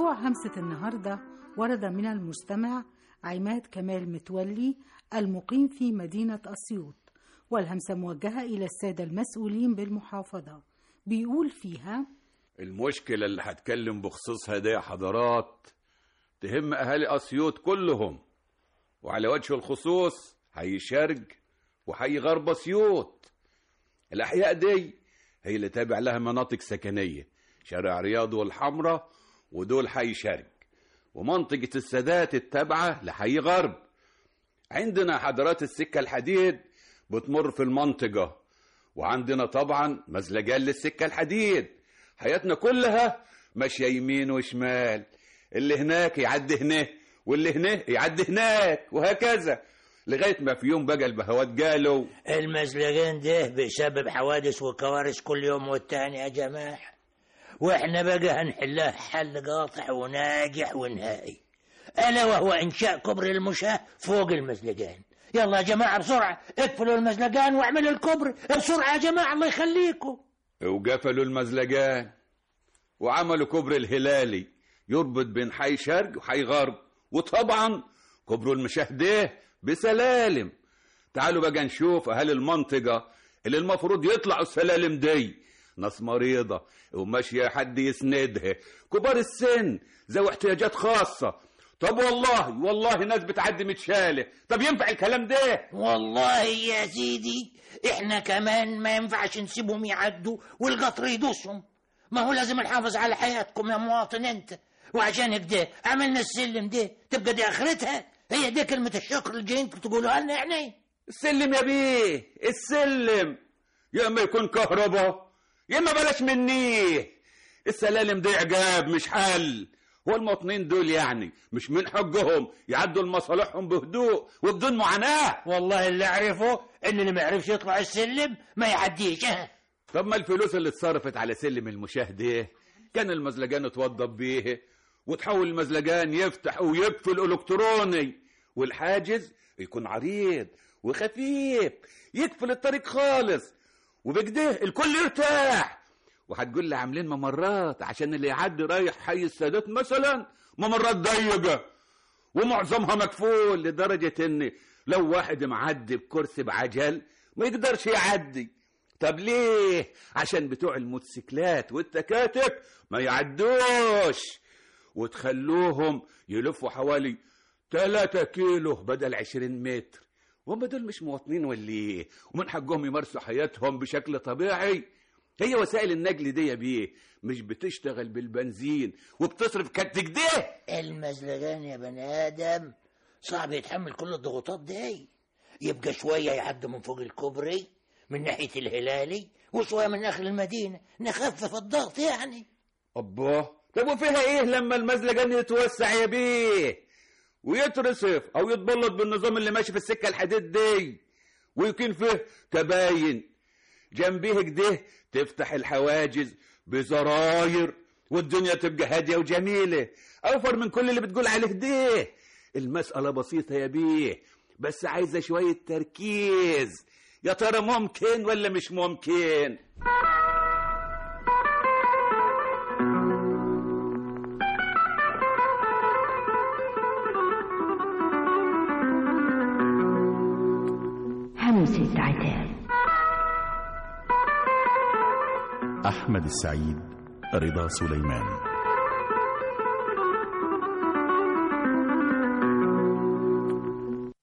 موضوع همسة النهاردة ورد من المستمع عماد كمال متولي المقيم في مدينة أسيوط والهمسة موجهة إلى السادة المسؤولين بالمحافظة بيقول فيها المشكلة اللي هتكلم بخصوصها دي يا حضرات تهم أهالي أسيوط كلهم وعلى وجه الخصوص حي شرق وحي غرب أسيوط الأحياء دي هي اللي تابع لها مناطق سكنية شارع رياض والحمراء ودول حي شرق ومنطقة السادات التابعة لحي غرب عندنا حضرات السكة الحديد بتمر في المنطقة وعندنا طبعا مزلجان للسكة الحديد حياتنا كلها ماشية يمين وشمال اللي هناك يعدي هنا واللي هنا يعدي هناك وهكذا لغاية ما في يوم بقى البهوات قالوا المزلجان ده بسبب حوادث وكوارث كل يوم والتاني يا جماعة واحنا بقى هنحلها حل قاطع وناجح ونهائي ألا وهو إنشاء كبر المشاة فوق المزلجان يلا يا جماعة بسرعة اقفلوا المزلجان واعملوا الكبر بسرعة يا جماعة الله يخليكم وقفلوا المزلجان وعملوا كبر الهلالي يربط بين حي شرق وحي غرب وطبعا كبر المشاهدة بسلالم تعالوا بقى نشوف أهل المنطقة اللي المفروض يطلعوا السلالم دي ناس مريضة وماشية حد يسندها كبار السن ذوي احتياجات خاصة طب والله والله ناس بتعدي متشالة طب ينفع الكلام ده والله يا سيدي احنا كمان ما ينفعش نسيبهم يعدوا والقطر يدوسهم ما هو لازم نحافظ على حياتكم يا مواطن انت وعشان كده عملنا السلم ده تبقى دي اخرتها هي دي كلمة الشكر اللي جايين تقولوها لنا يعني السلم يا بيه السلم يا اما يكون كهرباء يا اما بلاش مني السلالم دي عجاب مش حل هو المواطنين دول يعني مش من حقهم يعدوا لمصالحهم بهدوء وبدون معاناة والله اللي اعرفه ان اللي ما يعرفش يطلع السلم ما يعديش اه طب ما الفلوس اللي اتصرفت على سلم المشاهدة كان المزلجان اتوضب بيه وتحول المزلجان يفتح ويقفل الكتروني والحاجز يكون عريض وخفيف يقفل الطريق خالص وبكده الكل يرتاح وهتقول لي عاملين ممرات عشان اللي يعدي رايح حي السادات مثلا ممرات ضيقه ومعظمها مكفول لدرجه ان لو واحد معدي بكرسي بعجل ما يقدرش يعدي طب ليه عشان بتوع الموتوسيكلات والتكاتك ما يعدوش وتخلوهم يلفوا حوالي 3 كيلو بدل 20 متر وهم دول مش مواطنين ولا ايه ومن حقهم يمارسوا حياتهم بشكل طبيعي هي وسائل النقل دي يا بيه مش بتشتغل بالبنزين وبتصرف كتك ده المزلجان يا بني ادم صعب يتحمل كل الضغوطات دي يبقى شوية يعدي من فوق الكوبري من ناحية الهلالي وشوية من آخر المدينة نخفف الضغط يعني الله طب وفيها ايه لما المزلجان يتوسع يا بيه ويترصف او يتبلط بالنظام اللي ماشي في السكه الحديد دي ويكون فيه كباين جنبيه كده تفتح الحواجز بزراير والدنيا تبقى هاديه وجميله اوفر من كل اللي بتقول عليه ده المساله بسيطه يا بيه بس عايزه شويه تركيز يا ترى ممكن ولا مش ممكن همسة عتاب أحمد السعيد رضا سليمان